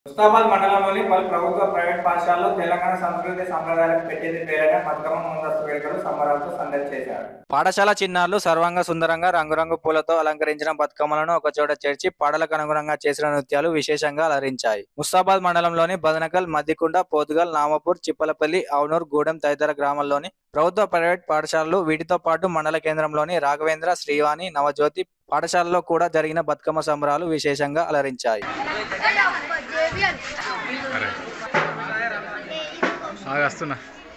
ముస్తాబాద్ మండలంలోని పలు ప్రభుత్వ ప్రైవేట్ పాఠశాలలో తెలంగాణ సంస్కృతి సంప్రదాయాలకు పెట్టేది పేరైన బతుకమ్మ ముందస్తు వేడుకలు సంబరాలతో సందడి చేశారు పాఠశాల చిన్నారులు సర్వంగ సుందరంగా రంగురంగు పూలతో అలంకరించిన బతుకమ్మలను ఒక చోట చేర్చి పాటలకు అనుగుణంగా చేసిన నృత్యాలు విశేషంగా అలరించాయి ముస్తాబాద్ మండలంలోని బదనకల్ మద్దికుండ పోతుగల్ నామపూర్ చిప్పలపల్లి అవునూర్ గూడెం తదితర గ్రామాల్లోని ప్రభుత్వ ప్రైవేట్ పాఠశాలలు వీటితో పాటు మండల కేంద్రంలోని రాఘవేంద్ర శ్రీవాణి నవజ్యోతి పాఠశాలలో కూడా జరిగిన బతుకమ్మ సంబరాలు విశేషంగా అలరించాయి బాగా వస్తున్నా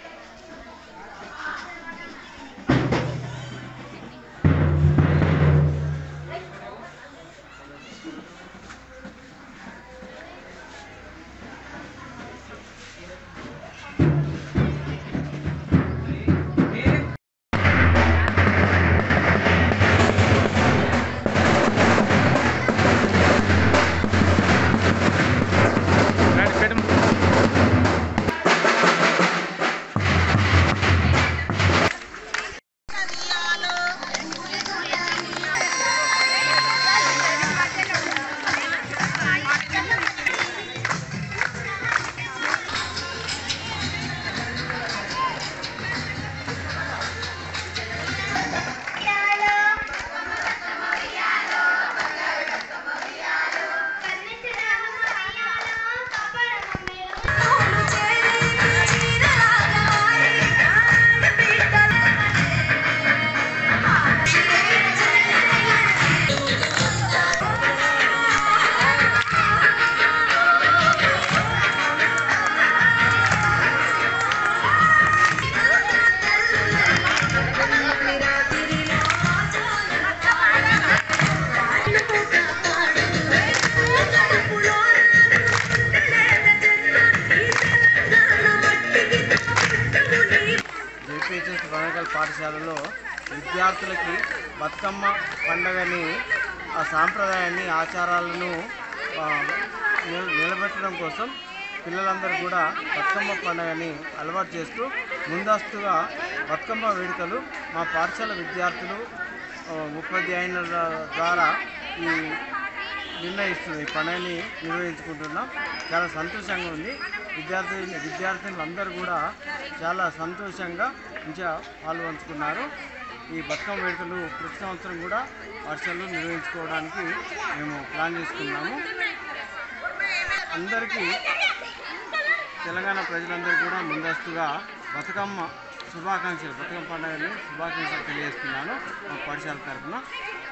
రండి, పెట్టు. జేపీహెచ్ఎస్ వనగల్ పాఠశాలలో విద్యార్థులకి బతుకమ్మ పండగని ఆ సాంప్రదాయాన్ని ఆచారాలను ఆ, నిల- నిలబెట్టడం కోసం పిల్లలందరూ కూడా బతుకమ్మ పండుగని అలవాటు చేస్తూ ముందస్తుగా బతుకమ్మ వేడుకలు మా పాఠశాల విద్యార్థులు ఆ, ఉపాధ్యాయుల ద్వారా ఈ నిర్ణయిస్తుంది ఈ పండుగని నిర్వహించుకుంటున్నాం చాలా సంతోషంగా ఉంది విద్యార్థి విద్యార్థులు అందరూ కూడా చాలా సంతోషంగా మంచిగా పాల్పంచుకున్నారు ఈ బతుకమ్మ వేడుకలు ప్రతి సంవత్సరం కూడా వర్షాలు నిర్వహించుకోవడానికి మేము ప్లాన్ చేసుకున్నాము అందరికీ తెలంగాణ ప్రజలందరూ కూడా ముందస్తుగా బతుకమ్మ శుభాకాంక్షలు బతుకమ్మ పండుగని శుభాకాంక్షలు తెలియజేస్తున్నాను మా పాఠశాల తరఫున